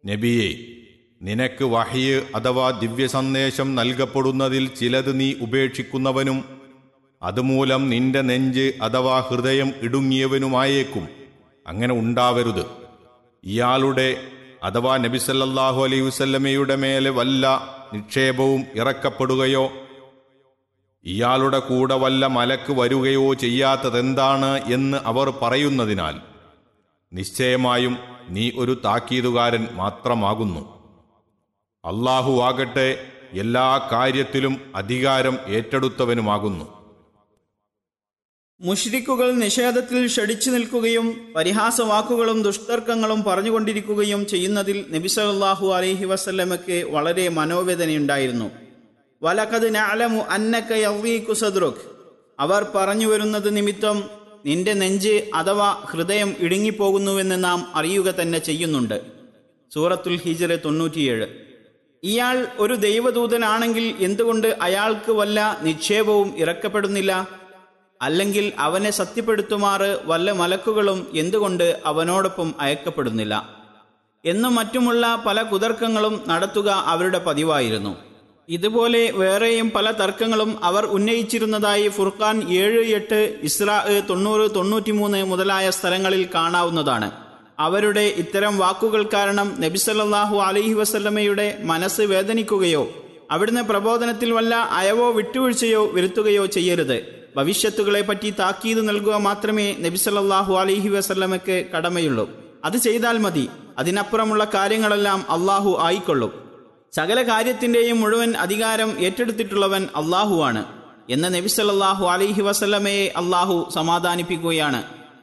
നബിയെ നിനക്ക് വഹിയ് അഥവാ ദിവ്യസന്ദേശം നൽകപ്പെടുന്നതിൽ ചിലത് നീ ഉപേക്ഷിക്കുന്നവനും അതുമൂലം നിന്റെ നെഞ്ച് അഥവാ ഹൃദയം ഇടുങ്ങിയവനുമായേക്കും അങ്ങനെ ഉണ്ടാവരുത് ഇയാളുടെ അഥവാ നബിസല്ലാഹു അലൈഹി വസല്ലമയുടെ മേലെ വല്ല നിക്ഷേപവും ഇറക്കപ്പെടുകയോ ഇയാളുടെ കൂടെ വല്ല മലക്ക് വരികയോ ചെയ്യാത്തതെന്താണ് എന്ന് അവർ പറയുന്നതിനാൽ നിശ്ചയമായും നീ ഒരു താക്കീതുകാരൻ മാത്രമാകുന്നു അള്ളാഹു ആകട്ടെ എല്ലാ കാര്യത്തിലും അധികാരം ഏറ്റെടുത്തവനുമാകുന്നു മുഷ്രിക്കുകൾ നിഷേധത്തിൽ ഷടിച്ചു നിൽക്കുകയും പരിഹാസവാക്കുകളും ദുഷ്തർക്കങ്ങളും പറഞ്ഞുകൊണ്ടിരിക്കുകയും ചെയ്യുന്നതിൽ നബിസല്ലാഹു അലൈഹി വസല്ലമയ്ക്ക് വളരെ മനോവേദനയുണ്ടായിരുന്നു വലക്കത് നാലമു അന്നക്ക യവീക്കു സദ്രുഖ് അവർ പറഞ്ഞു വരുന്നത് നിമിത്തം നിന്റെ നെഞ്ച് അഥവാ ഹൃദയം ഇടുങ്ങിപ്പോകുന്നുവെന്ന് നാം അറിയുക തന്നെ ചെയ്യുന്നുണ്ട് സൂറത്തുൽ ഹിജർ തൊണ്ണൂറ്റിയേഴ് ഇയാൾ ഒരു ദൈവദൂതനാണെങ്കിൽ എന്തുകൊണ്ട് അയാൾക്ക് വല്ല നിക്ഷേപവും ഇറക്കപ്പെടുന്നില്ല അല്ലെങ്കിൽ അവനെ സത്യപ്പെടുത്തുമാറ് വല്ല മലക്കുകളും എന്തുകൊണ്ട് അവനോടൊപ്പം അയക്കപ്പെടുന്നില്ല എന്നും മറ്റുമുള്ള പല കുതർക്കങ്ങളും നടത്തുക അവരുടെ പതിവായിരുന്നു ഇതുപോലെ വേറെയും പല തർക്കങ്ങളും അവർ ഉന്നയിച്ചിരുന്നതായി ഫുർഖാൻ ഏഴ് എട്ട് ഇസ്രാ തൊണ്ണൂറ് തൊണ്ണൂറ്റിമൂന്ന് മുതലായ സ്ഥലങ്ങളിൽ കാണാവുന്നതാണ് അവരുടെ ഇത്തരം വാക്കുകൾ കാരണം നബിസല്ലാഹു അലൈഹി വസല്ലമയുടെ മനസ്സ് വേദനിക്കുകയോ അവിടുന്ന് പ്രബോധനത്തിൽ വല്ല അയവോ വിട്ടുവീഴ്ചയോ വരുത്തുകയോ ചെയ്യരുത് ഭവിഷ്യത്തുകളെ പറ്റി താക്കീത് നൽകുക മാത്രമേ നബിസല്ലാഹു അലൈഹി വസല്ലമയ്ക്ക് കടമയുള്ളൂ അത് ചെയ്താൽ മതി അതിനപ്പുറമുള്ള കാര്യങ്ങളെല്ലാം അള്ളാഹു ആയിക്കൊള്ളും സകല കാര്യത്തിന്റെയും മുഴുവൻ അധികാരം ഏറ്റെടുത്തിട്ടുള്ളവൻ അള്ളാഹുവാണ് എന്ന് നബിസല്ലാഹു അലൈഹി വസല്ലമയെ അള്ളാഹു സമാധാനിപ്പിക്കുകയാണ്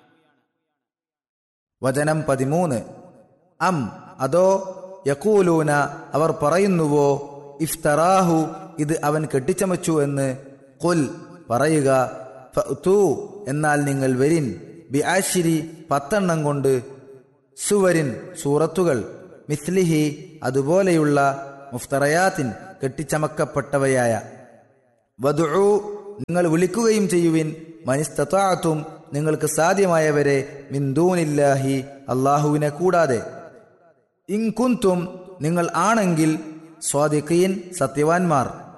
വചനം പതിമൂന്ന് അം അതോ യക്കൂലൂന അവർ പറയുന്നുവോ ഇഫ്തറാഹു ഇത് അവൻ കെട്ടിച്ചമച്ചു എന്ന് കൊൽ പറയുക ഫഅ്തൂ എന്നാൽ നിങ്ങൾ വരിൻ ബി ആശിരി പത്തെണ്ണം കൊണ്ട് സുവരിൻ സൂറത്തുകൾ മിസ്ലിഹി അതുപോലെയുള്ള മുഫ്തറയാത്തിൻ കെട്ടിച്ചമക്കപ്പെട്ടവയായ വധുഉ നിങ്ങൾ വിളിക്കുകയും ചെയ്യുവിൻ മനിസ്തത്താത്തും നിങ്ങൾക്ക് സാധ്യമായവരെ മിന്ദൂനില്ലാഹി അള്ളാഹുവിനെ കൂടാതെ ഇൻകുന്തും നിങ്ങൾ ആണെങ്കിൽ സ്വാദിഖീൻ സത്യവാൻമാർ